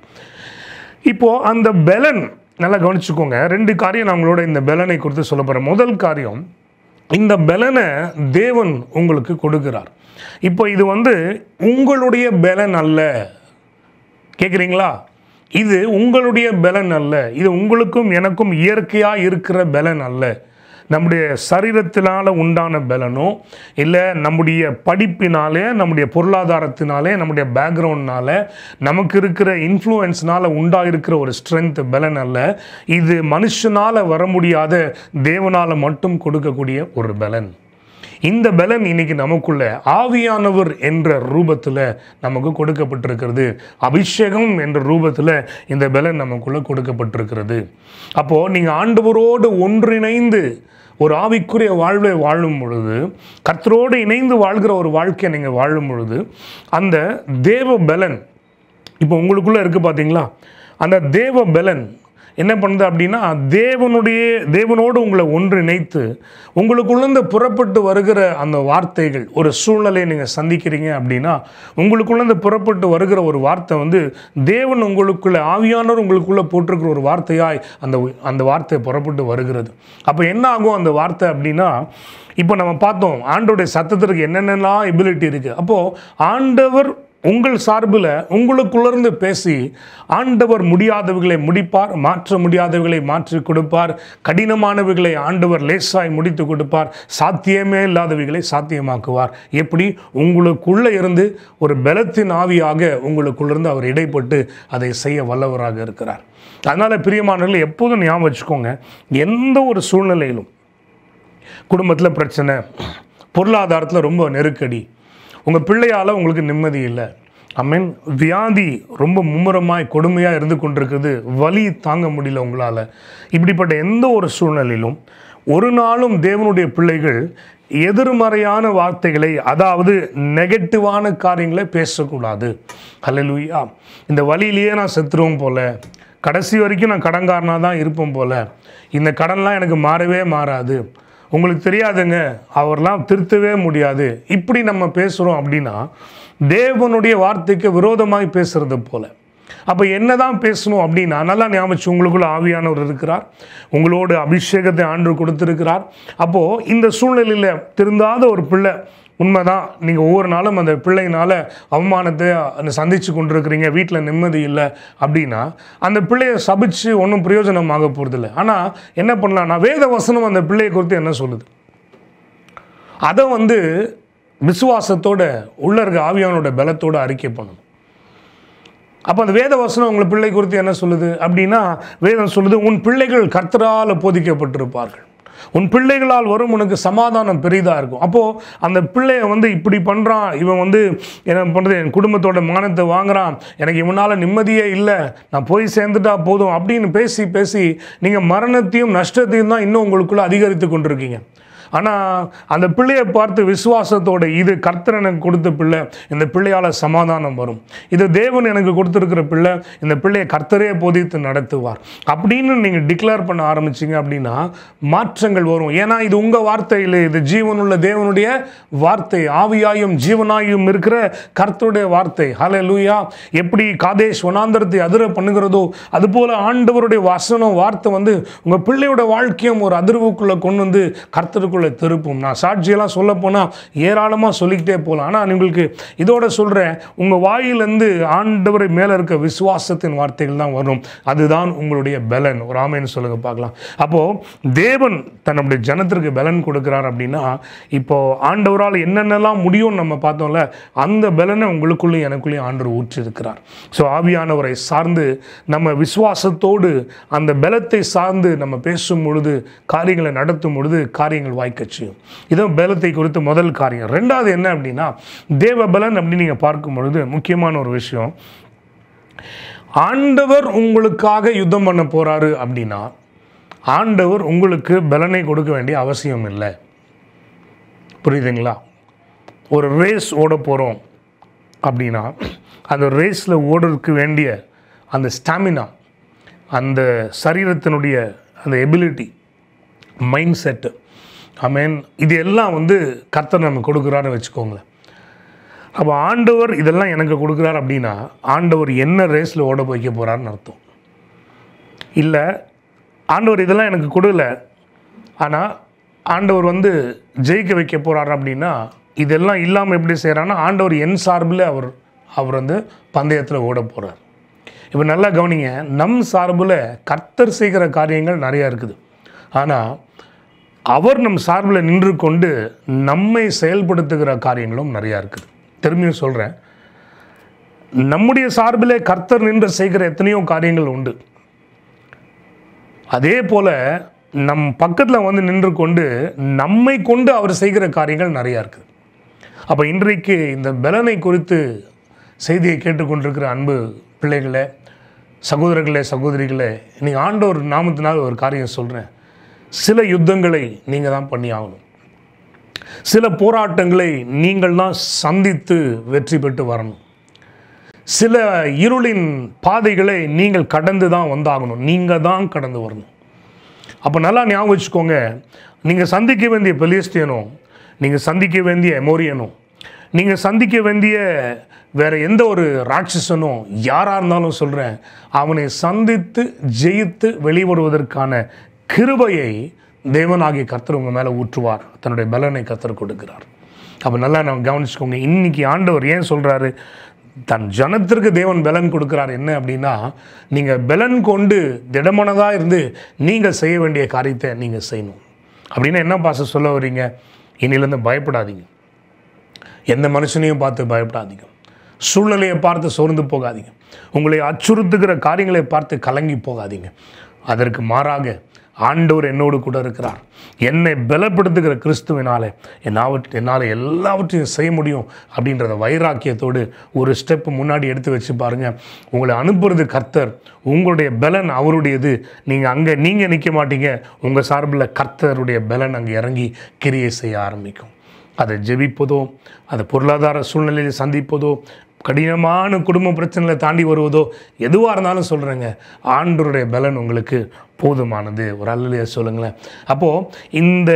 இப்போ அந்த பலன் நல்லா கவனிச்சுக்கோங்க ரெண்டு காரியம் நான் உங்களோட இந்த பலனை குறித்து சொல்ல போகிறேன் முதல் காரியம் இந்த பலனை தேவன் உங்களுக்கு கொடுக்கிறார் இப்போ இது வந்து உங்களுடைய பலன் அல்ல கேட்குறீங்களா இது உங்களுடைய பலன் அல்ல இது உங்களுக்கும் எனக்கும் இயற்கையாக இருக்கிற பலன் அல்ல நம்முடைய சரீரத்தினால உண்டான பலனோ இல்லை நம்முடைய படிப்பினாலே நம்முடைய பொருளாதாரத்தினாலே நம்முடைய பேக்ரவுண்ட்னால நமக்கு இருக்கிற இன்ஃப்ளூயன்ஸ்னால உண்டாயிருக்கிற ஒரு ஸ்ட்ரென்த் பலன் அல்ல இது மனுஷனால் வர முடியாத தேவனால் மட்டும் கொடுக்கக்கூடிய ஒரு பலன் இந்த பலன் இன்னைக்கு நமக்குள்ள ஆவியானவர் என்ற ரூபத்தில் நமக்கு கொடுக்கப்பட்டிருக்கிறது அபிஷேகம் என்ற ரூபத்தில் இந்த பலன் நமக்குள்ள கொடுக்கப்பட்டிருக்கிறது அப்போது நீங்கள் ஆண்டவரோடு ஒன்றிணைந்து ஒரு ஆவிக்குரிய வாழ்வை வாழும் பொழுது கர்த்தரோடு இணைந்து வாழ்கிற ஒரு வாழ்க்கையை நீங்கள் வாழும் பொழுது அந்த தேவ பலன் இப்போ உங்களுக்குள்ளே இருக்குது பார்த்தீங்களா அந்த தேவ பலன் என்ன பண்ணுது அப்படின்னா தேவனுடைய தேவனோடு உங்களை ஒன்றிணைத்து உங்களுக்குள்ளேருந்து புறப்பட்டு வருகிற அந்த வார்த்தைகள் ஒரு சூழ்நிலையை நீங்கள் சந்திக்கிறீங்க அப்படின்னா உங்களுக்குள்ளேருந்து புறப்பட்டு வருகிற ஒரு வார்த்தை வந்து தேவன் உங்களுக்குள்ள ஆவியானவர் உங்களுக்குள்ளே போட்டிருக்கிற ஒரு வார்த்தையாய் அந்த அந்த வார்த்தை புறப்பட்டு வருகிறது அப்போ என்ன ஆகும் அந்த வார்த்தை அப்படின்னா இப்போ நம்ம பார்த்தோம் ஆண்டோடைய சத்தத்திற்கு என்னென்னலாம் எபிலிட்டி இருக்குது அப்போது ஆண்டவர் உங்கள் சார்பில் உங்களுக்குள்ளேருந்து பேசி ஆண்டவர் முடியாதவைகளை முடிப்பார் மாற்ற முடியாதவைகளை மாற்றி கொடுப்பார் கடினமானவைகளை ஆண்டவர் லேசாய் முடித்து கொடுப்பார் சாத்தியமே இல்லாதவைகளை சாத்தியமாக்குவார் எப்படி உங்களுக்குள்ளே இருந்து ஒரு பலத்தின் ஆவியாக உங்களுக்குள்ளிருந்து அவர் இடைப்பட்டு அதை செய்ய வல்லவராக இருக்கிறார் அதனால் பிரியமானவர்கள் எப்போதும் ஞாபகம் வச்சுக்கோங்க எந்த ஒரு சூழ்நிலையிலும் குடும்பத்தில் பிரச்சனை பொருளாதாரத்தில் ரொம்ப நெருக்கடி உங்கள் பிள்ளையால் உங்களுக்கு நிம்மதி இல்லை ஐ மீன் வியாதி ரொம்ப மும்முரமாய் கொடுமையாக இருந்து கொண்டிருக்குது வலி தாங்க முடியல உங்களால் இப்படிப்பட்ட எந்த ஒரு சூழ்நிலையிலும் ஒரு நாளும் தேவனுடைய பிள்ளைகள் எதிர்மறையான வார்த்தைகளை அதாவது நெகட்டிவான காரியங்களை பேசக்கூடாது ஹalleluya இந்த வழியிலேயே நான் செத்துருவோம் போல கடைசி வரைக்கும் நான் கடன்காரனாக தான் இருப்பேன் போல இந்த கடன்லாம் எனக்கு மாறவே மாறாது உங்களுக்கு தெரியாதுங்க அவர்லாம் திருத்தவே முடியாது இப்படி நம்ம பேசுகிறோம் அப்படின்னா தேவனுடைய வார்த்தைக்கு விரோதமாய் பேசுறது போல அப்போ என்னதான் பேசணும் அப்படின்னா நல்லா ஞாபகம் உங்களுக்குள்ள ஆவியானவர் இருக்கிறார் உங்களோட அபிஷேகத்தை ஆண்டு கொடுத்திருக்கிறார் அப்போது இந்த சூழ்நிலையில் திருந்தாத ஒரு பிள்ளை உண்மைதான் நீங்கள் ஒவ்வொரு நாளும் அந்த பிள்ளையினால அவமானத்தை அந்த சந்திச்சு கொண்டிருக்கிறீங்க வீட்டில் நிம்மதி இல்லை அப்படின்னா அந்த பிள்ளையை சபிச்சு ஒன்றும் பிரயோஜனமாக போகிறதில்ல ஆனால் என்ன பண்ணலாம்னா வேத வசனம் அந்த பிள்ளையை குறித்து என்ன சொல்லுது அதை வந்து விசுவாசத்தோட உள்ள இருக்க ஆவியானோட பலத்தோட அறிக்கை பண்ணணும் அப்போ அந்த வேத வசனம் உங்களை பிள்ளை குறித்து என்ன சொல்லுது அப்படின்னா வேதம் சொல்லுது உன் பிள்ளைகள் கர்த்தரால் போதிக்கப்பட்டிருப்பார்கள் உன் பிள்ளைகளால் வரும் உனக்கு சமாதானம் பெரிதாக இருக்கும் அப்போது அந்த பிள்ளைய வந்து இப்படி பண்ணுறான் இவன் வந்து என்ன பண்ணுறது என் குடும்பத்தோட மானத்தை வாங்குறான் எனக்கு இவனால் நிம்மதியே இல்லை நான் போய் சேர்ந்துட்டா போதும் அப்படின்னு பேசி பேசி நீங்கள் மரணத்தையும் நஷ்டத்தையும் தான் இன்னும் உங்களுக்குள்ளே அதிகரித்து கொண்டிருக்கீங்க ஆனால் அந்த பிள்ளையை பார்த்து விசுவாசத்தோட இது கர்த்தர் எனக்கு கொடுத்த பிள்ளை இந்த பிள்ளையால் சமாதானம் வரும் இது தேவன் எனக்கு கொடுத்துருக்கிற பிள்ளை இந்த பிள்ளையை கர்த்தரே போதித்து நடத்துவார் அப்படின்னு நீங்கள் டிக்ளேர் பண்ண ஆரம்பிச்சிங்க அப்படின்னா மாற்றங்கள் வரும் ஏன்னா இது உங்கள் வார்த்தையில் இது ஜீவனுள்ள தேவனுடைய வார்த்தை ஆவியாயும் ஜீவனாயும் இருக்கிற கர்த்தருடைய வார்த்தை ஹலே லூயா எப்படி காதேஷ் வனாந்தரத்தை அதிர பண்ணுகிறதோ அதுபோல் ஆண்டவருடைய வசனம் வார்த்தை வந்து உங்கள் பிள்ளையோட வாழ்க்கையும் ஒரு அதிர்வுக்குள்ளே கொண்டு வந்து கர்த்தருக்குள்ளே திருப்பும் நான் சாட்சியெல்லாம் சொல்ல போனால் ஏராளமாக சொல்லிக்கிட்டே போகலாம் ஆனால் உங்களுக்கு இதோட சொல்கிறேன் உங்கள் வாயிலிருந்து ஆண்டவரை மேலே இருக்க விசுவாசத்தின் வார்த்தைகள் தான் வரும் அதுதான் உங்களுடைய பலன் ஒரு ஆமைன்னு சொல்லுங்க பார்க்கலாம் அப்போது தேவன் தன்னுடைய ஜனத்திற்கு பலன் கொடுக்குறார் அப்படின்னா இப்போ ஆண்டவரால் என்னென்னலாம் முடியும்னு நம்ம பார்த்தோம்ல அந்த பலனை உங்களுக்குள்ளேயும் எனக்குள்ளேயும் ஆண்டவர் ஊற்றிருக்கிறார் ஸோ ஆவியானவரை சார்ந்து நம்ம விசுவாசத்தோடு அந்த பலத்தை சார்ந்து நம்ம பேசும் பொழுது காரியங்களை நடத்தும் பொழுது காரியங்கள் வாய்க்கச் செய்யும் இதுவும் பலத்தை குறித்து முதல் காரியம் ரெண்டாவது என்ன அப்படின்னா தேவ பலன் அப்படின்னு நீங்கள் பார்க்கும் பொழுது முக்கியமான ஒரு விஷயம் ஆண்டவர் உங்களுக்காக யுத்தம் பண்ண போறாரு அப்படின்னா ஆண்டவர் உங்களுக்கு பலனை கொடுக்க வேண்டிய அவசியம் இல்லை புரியுதுங்களா ஒரு ரேஸ் ஓட போகிறோம் அப்படின்னா அந்த ரேஸில் ஓடுறதுக்கு வேண்டிய அந்த ஸ்டாமினா அந்த சரீரத்தினுடைய அந்த ability mind set I mean இது எல்லாம் வந்து கர்த்தர் நமக்கு கொடுக்குறாருன்னு வச்சுக்கோங்களேன் அப்போ ஆண்டவர் இதெல்லாம் எனக்கு கொடுக்குறார் அப்படின்னா ஆண்டவர் என்ன ரேஸில் ஓட வைக்க போகிறாருன்னு அர்த்தம் இல்லை ஆண்டவர் இதெல்லாம் எனக்கு கொடுக்கல ஆனால் ஆண்டவர் வந்து ஜெயிக்க வைக்க போகிறார் அப்படின்னா இதெல்லாம் இல்லாமல் எப்படி செய்கிறான்னா ஆண்டவர் என் சார்பில் அவர் அவர் வந்து பந்தயத்தில் ஓட போகிறார் இப்போ நல்லா கவனிங்க நம் சார்பில் கர்த்தர் செய்கிற காரியங்கள் நிறையா இருக்குது ஆனால் அவர் நம் சார்பில் நின்று கொண்டு நம்மை செயல்படுத்துகிற காரியங்களும் நிறையா இருக்குது திரும்பியும் சொல்கிறேன் நம்முடைய சார்பிலே கர்த்தர் நின்று செய்கிற எத்தனையோ காரியங்கள் உண்டு அதே போல் நம் பக்கத்தில் வந்து நின்று கொண்டு நம்மை கொண்டு அவர் செய்கிற காரியங்கள் நிறையா இருக்குது அப்போ இன்றைக்கு இந்த பலனை குறித்து செய்தியை கேட்டுக்கொண்டிருக்கிற அன்பு பிள்ளைகளே சகோதரர்களே சகோதரிகளே நீங்கள் ஆண்டவர் நாமத்தினால் ஒரு காரியம் சொல்கிறேன் சில யுத்தங்களை நீங்கள் தான் பண்ணி ஆகணும் சில போராட்டங்களை நீங்கள் தான் சந்தித்து வெற்றி பெற்று வரணும் சில இருளின் பாதைகளை நீங்கள் கடந்து தான் வந்தாகணும் நீங்கள் தான் கடந்து வரணும் அப்போ நல்லா ஞாபகம் வச்சுக்கோங்க நீங்கள் சந்திக்க வேண்டிய பெலிஸ்டியனும் நீங்கள் சந்திக்க வேண்டிய எமோரியனும் நீங்கள் சந்திக்க வேண்டிய வேறு எந்த ஒரு ராட்சசனும் யாராக இருந்தாலும் சொல்கிறேன் அவனை சந்தித்து ஜெயித்து வெளிவருவதற்கான கிருபையை தேவனாகிய கர்த்தர் உங்கள் மேலே ஊற்றுவார் தன்னுடைய பலனை கர்த்தர் கொடுக்கிறார் அப்போ நல்லா நம்ம கவனிச்சுக்கோங்க இன்னைக்கு ஆண்டவர் ஏன் சொல்கிறாரு தன் ஜனத்திற்கு தேவன் பலன் கொடுக்கிறார் என்ன அப்படின்னா நீங்கள் பலன் கொண்டு திடமனதாக இருந்து நீங்கள் செய்ய வேண்டிய காரியத்தை நீங்கள் செய்யணும் அப்படின்னா என்ன பாச சொல்ல வர்றீங்க இனிலேருந்து பயப்படாதீங்க எந்த மனுஷனையும் பார்த்து பயப்படாதீங்க சூழ்நிலையை பார்த்து சோர்ந்து போகாதீங்க உங்களை அச்சுறுத்துகிற காரியங்களை பார்த்து கலங்கி போகாதீங்க அதற்கு மாறாக ஆண்டவர் என்னோடு கூட இருக்கிறார் என்னை பலப்படுத்துகிற கிறிஸ்துவினாலே என்னாவற்ற என்னால் எல்லாவற்றையும் செய்ய முடியும் அப்படின்றத வைராக்கியத்தோடு ஒரு ஸ்டெப் முன்னாடி எடுத்து வச்சு பாருங்கள் உங்களை அனுப்புறது கர்த்தர் உங்களுடைய பலன் அவருடையது நீங்கள் அங்கே நீங்கள் நிற்க மாட்டீங்க உங்கள் சார்பில் கர்த்தருடைய பலன் அங்கே இறங்கி கிரியை செய்ய ஆரம்பிக்கும் அதை ஜெபிப்பதோ அதை பொருளாதார சூழ்நிலையை சந்திப்பதோ கடினமான குடும்ப பிரச்சனைகளை தாண்டி வருவதோ எதுவாக இருந்தாலும் சொல்கிறேங்க ஆண்டருடைய பலன் உங்களுக்கு போதுமானது ஒரு அல்லைய சொல்லுங்களேன் அப்போது இந்த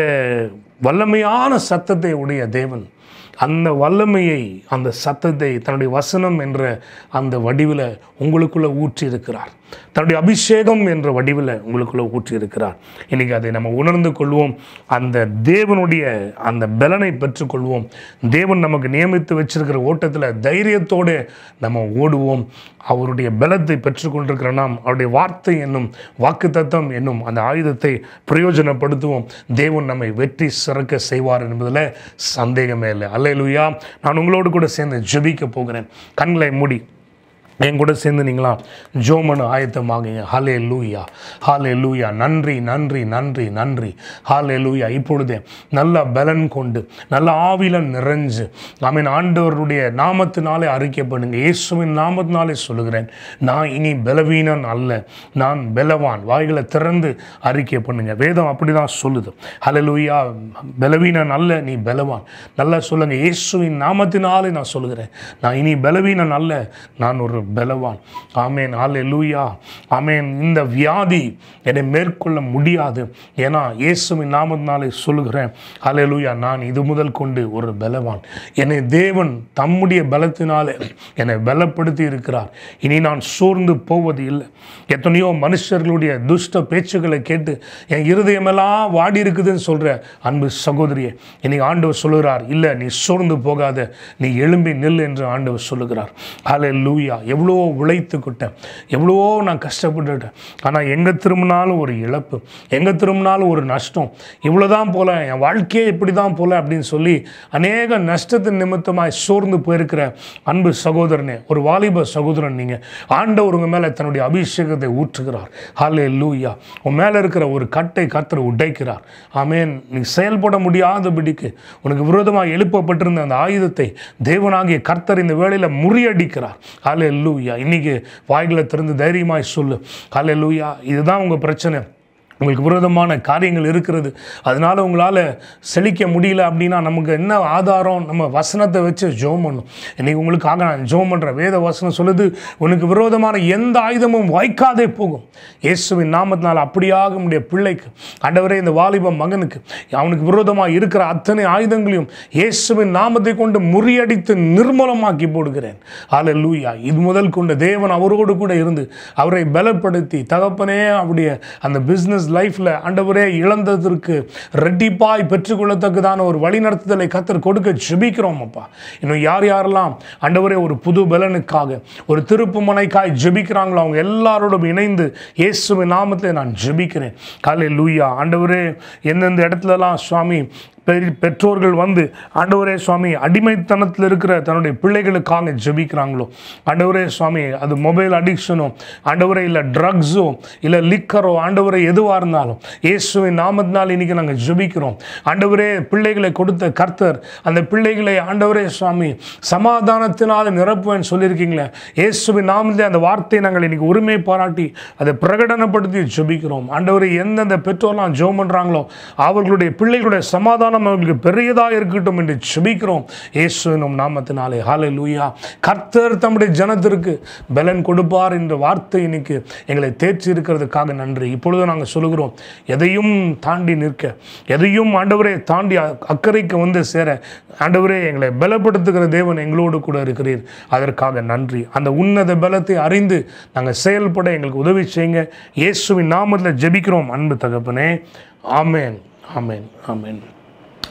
வல்லமையான சத்தத்தை உடைய தேவன் அந்த வல்லமையை அந்த சத்தத்தை தன்னுடைய வசனம் என்ற அந்த வடிவில் உங்களுக்குள்ளே ஊற்றி இருக்கிறார் தன்னுடைய அபிஷேகம் என்ற வடிவில் உங்களுக்குள்ளே ஊற்றி இருக்கிறார் இன்றைக்கி அதை நம்ம உணர்ந்து கொள்வோம் அந்த தேவனுடைய அந்த பலனை பெற்றுக்கொள்வோம் தேவன் நமக்கு நியமித்து வச்சிருக்கிற ஓட்டத்தில் தைரியத்தோடு நம்ம ஓடுவோம் அவருடைய பலத்தை பெற்றுக்கொண்டிருக்கிற நாம் அவருடைய வார்த்தை என்னும் வாக்கு தத்தம் என்னும் அந்த ஆயுதத்தை பிரயோஜனப்படுத்துவோம் தேவன் நம்மை வெற்றி சிறக்க செய்வார் என்பதில் சந்தேகமே இல்லை அல்லேலூயா நான் உங்களோடு கூட சேர்ந்து ஜெபிக்க போகிறேன் கண்களை மூடி என் கூட சேர்ந்து நீங்களா ஜோமனு ஆயத்தமாகுங்க ஹாலே லூயா ஹாலே லூயா நன்றி நன்றி நன்றி நன்றி ஹாலே லூயா இப்பொழுதே நல்ல பலன் கொண்டு நல்ல ஆவில நிறைஞ்சு ஆமீன் ஆண்டவருடைய நாமத்தினாலே அறிக்கைப்படுங்க இயேசுவின் நாமத்தினாலே சொல்லுகிறேன் நான் இனி பலவீனன் அல்ல நான் பலவான் வாய்களை திறந்து அறிக்கை பண்ணுங்க வேதம் அப்படி தான் சொல்லுது ஹலே லூயா பலவீனன் அல்ல நீ பலவான் நல்லா சொல்லுங்க இயேசுவின் நாமத்தினாலே நான் சொல்லுகிறேன் நான் இனி பலவீனன் அல்ல நான் ஒரு பலவான் ஆமேன் ஆலே லூயா ஆமேன் இந்த வியாதி என்னை மேற்கொள்ள முடியாது ஏன்னா இயேசுவின் நாமத்தினாலே சொல்லுகிறேன் ஆலே லூயா நான் இது முதல் கொண்டு ஒரு பலவான் என்னை தேவன் தம்முடைய பலத்தினாலே என்னை பலப்படுத்தி இருக்கிறார் இனி நான் சோர்ந்து போவது இல்லை எத்தனையோ மனுஷர்களுடைய துஷ்ட பேச்சுக்களை கேட்டு என் இருதயமெல்லாம் வாடி இருக்குதுன்னு சொல்கிற அன்பு சகோதரியே இன்னைக்கு ஆண்டவர் சொல்லுகிறார் இல்லை நீ சோர்ந்து போகாத நீ எழும்பி நில் என்று ஆண்டவர் சொல்லுகிறார் ஹலே லூயா எவ்வளோ உழைத்துக்கிட்டேன் எவ்வளவோ நான் கஷ்டப்பட்டுட்டேன் ஆனால் எங்கே திரும்பினாலும் ஒரு இழப்பு எங்கே திரும்பினாலும் ஒரு நஷ்டம் இவ்வளோதான் போல என் வாழ்க்கையே இப்படி தான் போல அப்படின்னு சொல்லி அநேக நஷ்டத்தின் நிமித்தமாய் சோர்ந்து போயிருக்கிற அன்பு சகோதரனே ஒரு வாலிப சகோதரன் நீங்கள் ஆண்டவர் உங்கள் மேலே தன்னுடைய அபிஷேகத்தை ஊற்றுகிறார் ஹலே லூயா உன் மேலே இருக்கிற ஒரு கட்டை கத்தர் உடைக்கிறார் ஆமேன் நீ செயல்பட முடியாதபடிக்கு உனக்கு விரோதமாக எழுப்பப்பட்டிருந்த அந்த ஆயுதத்தை தேவனாகிய கர்த்தர் இந்த வேளையில் முறியடிக்கிறார் ஹலே லூயா இன்னைக்கு வாய்களை திறந்து தைரியமாய் சொல்லு ஹலே லூயா இதுதான் உங்கள் பிரச்சனை உங்களுக்கு விரோதமான காரியங்கள் இருக்கிறது அதனால் உங்களால் செழிக்க முடியல அப்படின்னா நமக்கு என்ன ஆதாரம் நம்ம வசனத்தை வச்சு ஜோம் பண்ணும் இன்றைக்கி உங்களுக்காக நான் ஜோம் பண்ணுற வேத வசனம் சொல்லுது உனக்கு விரோதமான எந்த ஆயுதமும் வாய்க்காதே போகும் இயேசுவின் நாமத்தினால் அப்படியாக உடைய பிள்ளைக்கு ஆண்டவரே இந்த வாலிப மகனுக்கு அவனுக்கு விரோதமாக இருக்கிற அத்தனை ஆயுதங்களையும் இயேசுவின் நாமத்தை கொண்டு முறியடித்து நிர்மூலமாக்கி போடுகிறேன் ஆல லூயா இது முதல் கொண்டு தேவன் அவரோடு கூட இருந்து அவரை பலப்படுத்தி தகப்பனே அவருடைய அந்த பிஸ்னஸ் லைஃப்பில் ஆண்டவரே இழந்ததற்கு ரெட்டிப்பாய் பெற்றுக்கொள்ளத்தக்கதான ஒரு வழிநடத்துதலை கத்தர் கொடுக்க ஜெபிக்கிறோம் அப்பா இன்னும் யார் யாரெல்லாம் ஆண்டவரே ஒரு புது பலனுக்காக ஒரு திருப்பு மனைக்காய் ஜெபிக்கிறாங்களோ அவங்க எல்லாரோடும் இணைந்து இயேசுவின் நாமத்தில் நான் ஜெபிக்கிறேன் காலை லூயா ஆண்டவரே எந்தெந்த இடத்துலலாம் சுவாமி பெரி- பெற்றோர்கள் வந்து ஆண்டவரே சுவாமி அடிமைத்தனத்தில் இருக்கிற தன்னுடைய பிள்ளைகளுக்காக ஜெபிக்கிறாங்களோ ஆண்டவரே சுவாமி அது மொபைல் அடிக்ஷனோ ஆண்டவரே இல்லை ட்ரக்ஸோ இல்லை லிக்கரோ ஆண்டவரே எதுவாக இருந்தாலும் இயேசுவின் நாமத்தினால் இன்னைக்கு நாங்கள் ஜெபிக்கிறோம் ஆண்டவரே பிள்ளைகளை கொடுத்த கர்த்தர் அந்த பிள்ளைகளை ஆண்டவரே சுவாமி சமாதானத்தினால் நிரப்புவேன் சொல்லியிருக்கீங்களே இயேசுவின் நாமத்திலே அந்த வார்த்தையை நாங்கள் இன்னைக்கு உரிமை பாராட்டி அதை பிரகடனப்படுத்தி ஜெபிக்கிறோம் ஆண்டவரே எந்தெந்த பெற்றோர்லாம் ஜெபம் பண்ணுறாங்களோ அவர்களுடைய பிள்ளைகளுடைய சமாதானம் அவர்களுக்கு பெரியதாக இருக்கட்டும் என்று ஜெபிக்கிறோம் இயேசுவினும் நாமத்தினாலே ஹாலே லூயா கர்த்தர் தம்முடைய ஜனத்திற்கு பலன் கொடுப்பார் என்ற வார்த்தை இன்னைக்கு எங்களை தேர்ச்சி இருக்கிறதுக்காக நன்றி இப்பொழுது நாங்கள் சொல்லுகிறோம் எதையும் தாண்டி நிற்க எதையும் ஆண்டவரே தாண்டி அ- அக்கறைக்கு வந்து சேர ஆண்டவரே எங்களை பலப்படுத்துகிற தேவன் எங்களோடு கூட இருக்கிறீர் அதற்காக நன்றி அந்த உன்னத பலத்தை அறிந்து நாங்கள் செயல்பட எங்களுக்கு உதவி செய்யுங்க இயேசுவின் நாமத்தில் ஜெபிக்கிறோம் அன்பு தகப்பனே ஆமேன் ஆமேன் ஆமேன்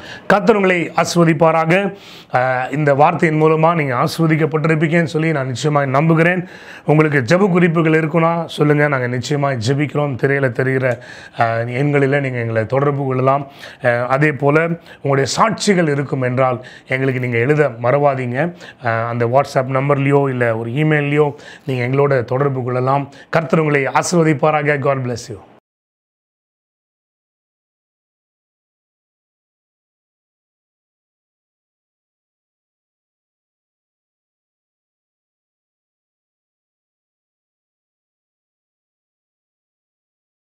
கர்த்தர் உங்களை ஆஸ்வதிப்பாராக அஹ், இந்த வார்த்தையின் மூலமாக நீங்கள் ஆஸ்வதிக்கப்பட்டிருப்பீங்கன்னு சொல்லி நான் நிச்சயமாக நம்புகிறேன் உங்களுக்கு ஜெப குறிப்புகள் இருக்குன்னா சொல்லுங்கள் நாங்கள் நிச்சயமாக ஜெபிக்கிறோம் திரையில் தெரிகிற அஹ், எண்களில் நீங்கள் எங்களை தொடர்பு கொள்ளலாம் அஹ், அதே போல் உங்களுடைய சாட்சிகள் இருக்கும் என்றால் எங்களுக்கு நீங்கள் எழுத மறவாதீங்க அஹ், அந்த வாட்ஸ்அப் நம்பர்லேயோ இல்லை ஒரு இமெயில்லையோ நீங்கள் எங்களோட தொடர்பு கொள்ளலாம் கர்த்தர் உங்களை ஆசிர்வதிப்பாராக காட் bless you